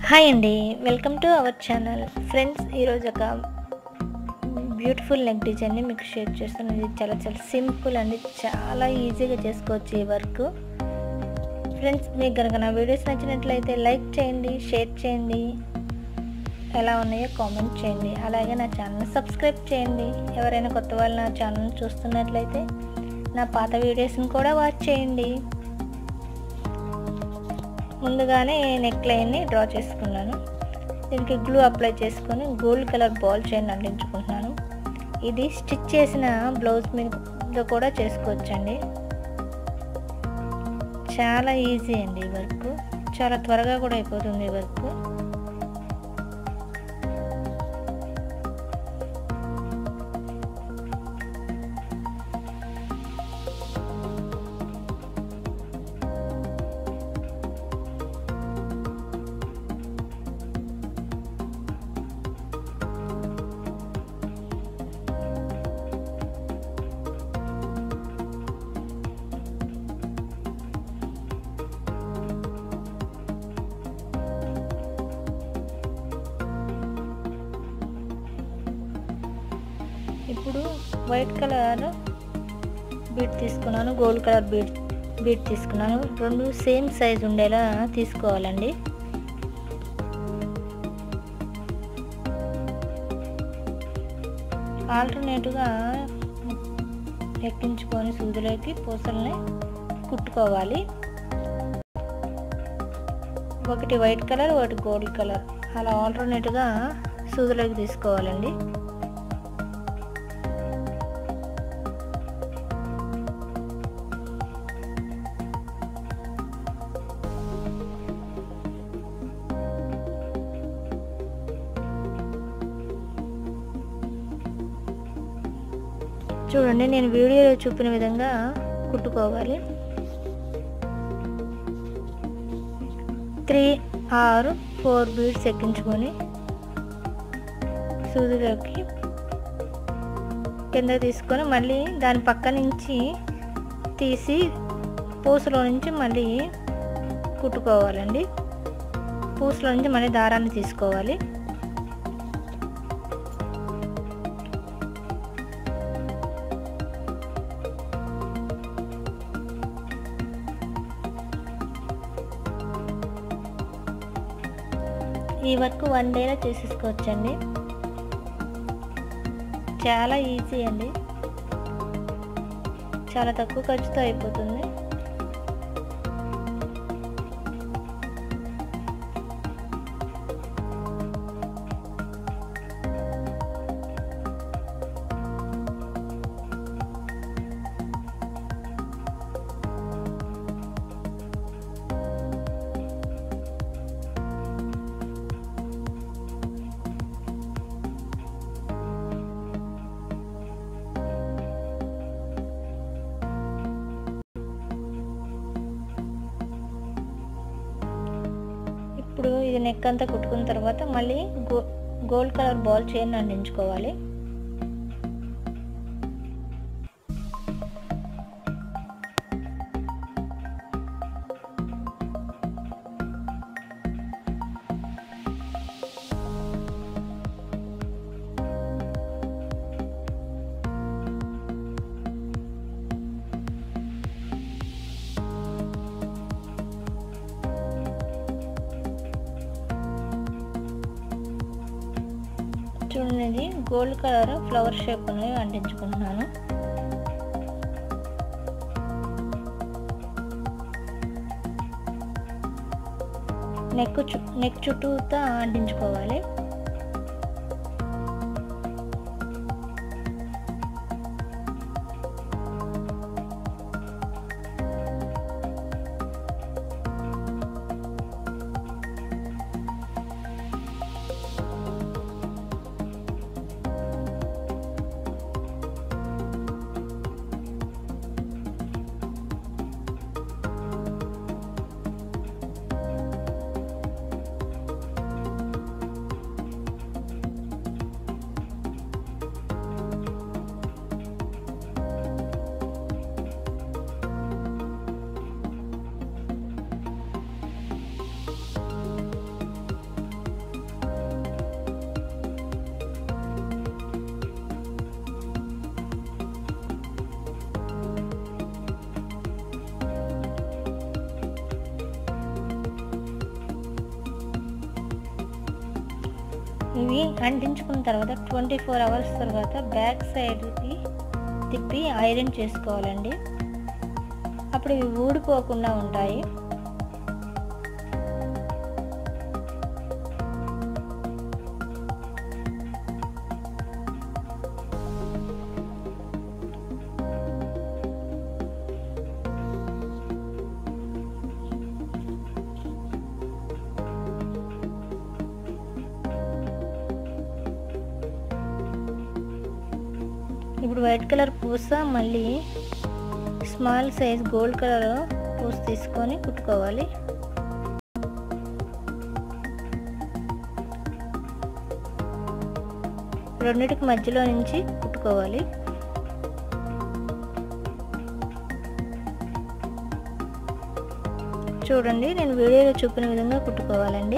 hi అండి welcome to our channel friends ఈరోజు ఒక బ్యూటిఫుల్ నెక్ డిజైన్ని మీకు షేర్ చేస్తాను ఇది చాలా చాలా సింపుల్ అండి చాలా ఈజీగా చేసుకోవచ్చు ఈ వర్క్ ఫ్రెండ్స్ మీకు కనుక నా వీడియోస్ నచ్చినట్లయితే లైక్ చేయండి షేర్ చేయండి ఎలా ఉన్నాయో కామెంట్ చేయండి అలాగే నా ఛానల్ సబ్స్క్రైబ్ చేయండి ఎవరైనా కొత్త వాళ్ళు నా ఛానల్ చూస్తున్నట్లయితే నా పాత వీడియోస్ని కూడా వాచ్ చేయండి ముందుగానే నెక్ లైన్ని డ్రా చేసుకున్నాను దీనికి గ్లూ అప్లై చేసుకొని గోల్డ్ కలర్ బాల్ చైన్ అంటించుకుంటున్నాను ఇది స్టిచ్ చేసిన బ్లౌజ్ మీద కూడా చేసుకోవచ్చండి చాలా ఈజీ అండి ఈ వర్క్ చాలా త్వరగా కూడా అయిపోతుంది ఈ వర్క్ ఇప్పుడు వైట్ కలర్ బీట్ తీసుకున్నాను గోల్డ్ కలర్ బీట్ బీట్ తీసుకున్నాను రెండు సేమ్ సైజ్ ఉండేలా తీసుకోవాలండి ఆల్టర్నేట్గా ఎక్కించుకొని సూదిలోకి పూసల్ని కుట్టుకోవాలి ఒకటి వైట్ కలర్ ఒకటి గోల్డ్ కలర్ అలా ఆల్టర్నేట్గా సూదిలోకి తీసుకోవాలండి చూడండి నేను వీడియోలో చూపిన విధంగా కుట్టుకోవాలి త్రీ ఆరు ఫోర్ బీడ్స్ ఎక్కించుకొని సూదిలోకి కింద తీసుకొని మళ్ళీ దాని పక్క నుంచి తీసి పూసలో నుంచి మళ్ళీ కుట్టుకోవాలండి పూసలో నుంచి మళ్ళీ దారాన్ని తీసుకోవాలి ఈ వర్క్ వన్ డేలో చేసేసుకోవచ్చండి చాలా ఈజీ అండి చాలా తక్కువ ఖర్చుతో అయిపోతుంది ఇప్పుడు ఇది నెక్ అంతా కుట్టుకున్న తర్వాత మళ్ళీ go gold colour ball chain అంటించుకోవాలి చూడండి గోల్డ్ కలర్ ఫ్లవర్ షేప్ అనేవి అంటించుకుంటున్నాను నెక్ చు నెక్ చుట్టూతా అంటించుకోవాలి ఇవి అంటించుకున్న తర్వాత ట్వంటీ ఫోర్ అవర్స్ తర్వాత బ్యాక్ సైడ్కి తిప్పి ఐరన్ చేసుకోవాలండి అప్పుడు ఇవి ఊడిపోకుండా ఉంటాయి ఇప్పుడు వైట్ కలర్ పూస మళ్ళీ స్మాల్ సైజ్ గోల్డ్ కలర్ పూస తీసుకొని కుట్టుకోవాలి రెండింటికి మధ్యలో నుంచి కుట్టుకోవాలి చూడండి నేను వీడియోలో చూపిన విధంగా కుట్టుకోవాలండి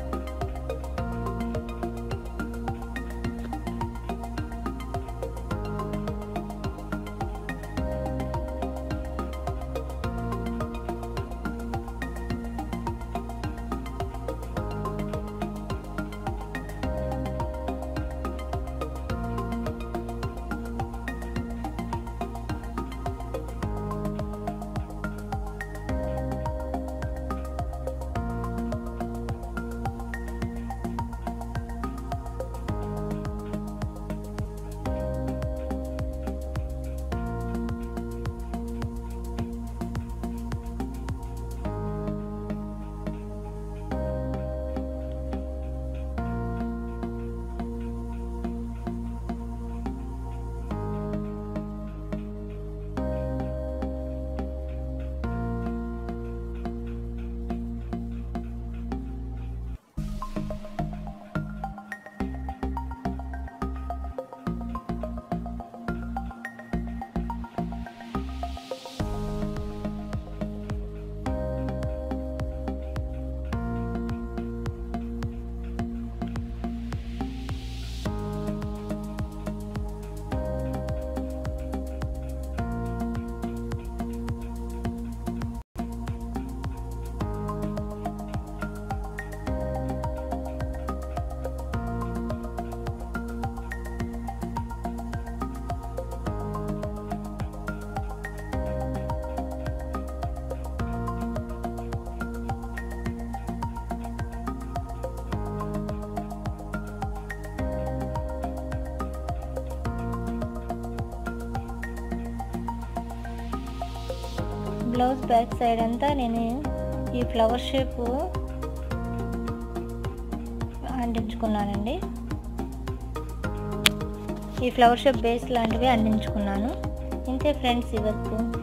బ్లౌజ్ బ్యాక్ సైడ్ అంతా నేను ఈ ఫ్లవర్ షేప్ అంటించుకున్నానండి ఈ ఫ్లవర్ షేప్ బేస్ లాంటివి అంటించుకున్నాను ఇంతే ఫ్రెండ్స్ ఈ వర్క్